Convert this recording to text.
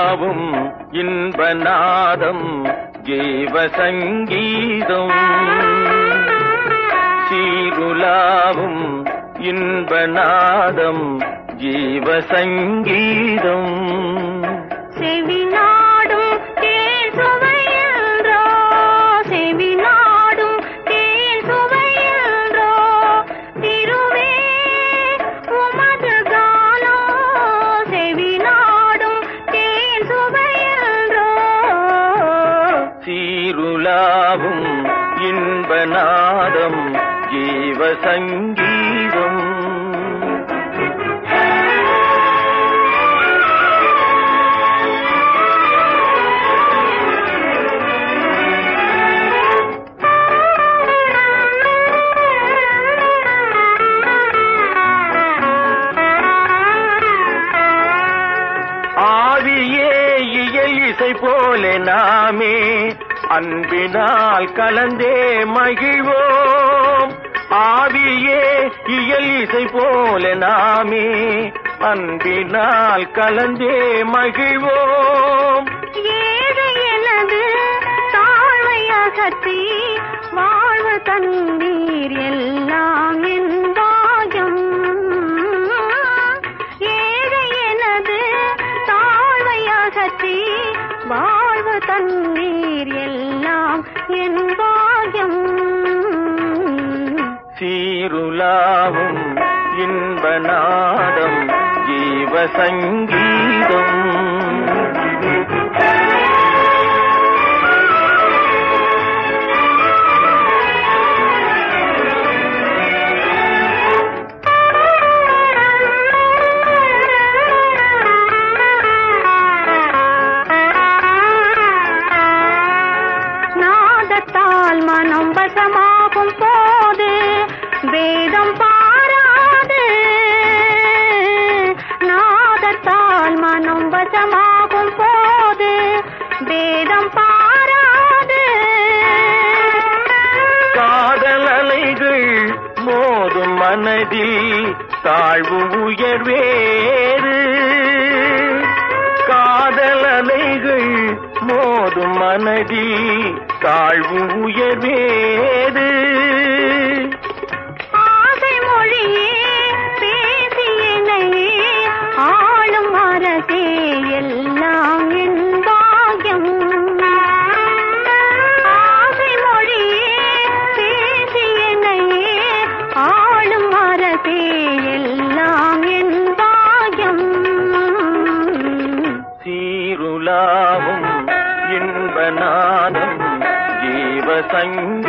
சீருலாவும் இன்பநாதம் ஜீவ சங்கீதம் சீருலாவும் இன்பநாதம் ஜீவ சங்கீதம் செவிநாடும் தேன் சுவையன்றோ செவிநாடும் தேன் சுவையன்றோ திருவே உமது காலோ செவிநாடும் தேன் சுவையன்றோ சீருலாவும் இன்பநாதம் ஜீவ சங்கீதம் ஆவியே இயல் இசை போல நாமே அன்பினால் கலந்தே மகிழ்வோம் ஆவியே இயல் இசை போல நாமே அன்பினால் கலந்தே மகிழ்வோம் ஏழை எனது தாழ்வை அகற்றி வாழ்வு தந்தீர் எல்லாம் என் பாகம் ஏழை எனது தாழ்வை அகற்றி வாழ்வு தந்தீர் எல்லாம் என் பாகம் சீருலாவும் இன்பநாதம் ஜீவ சங்கீதம் நாதத்தால் மனம் வசமாகும் போது வேதம் பாராது நாதத்தால் மனம் வசமாகும் போது வேதம் பாராது காதல் அலைகள் மோதும் மனதில் தாழ்வு உயர்வேறு காதல் அலைகள் மோதும் மனதில் தாழ்வு உயர்வேறு ஆசை மொழியே பேசியனையே ஆளும் அரசே எல்லாம் என் பாக்கியம் ஆசை மொழியே பேசியனையே ஆளும் அரசே எல்லாம் என் பாக்கியம் சீருலாவும் இன்பநாதம் ஜீவ சங்கீதம்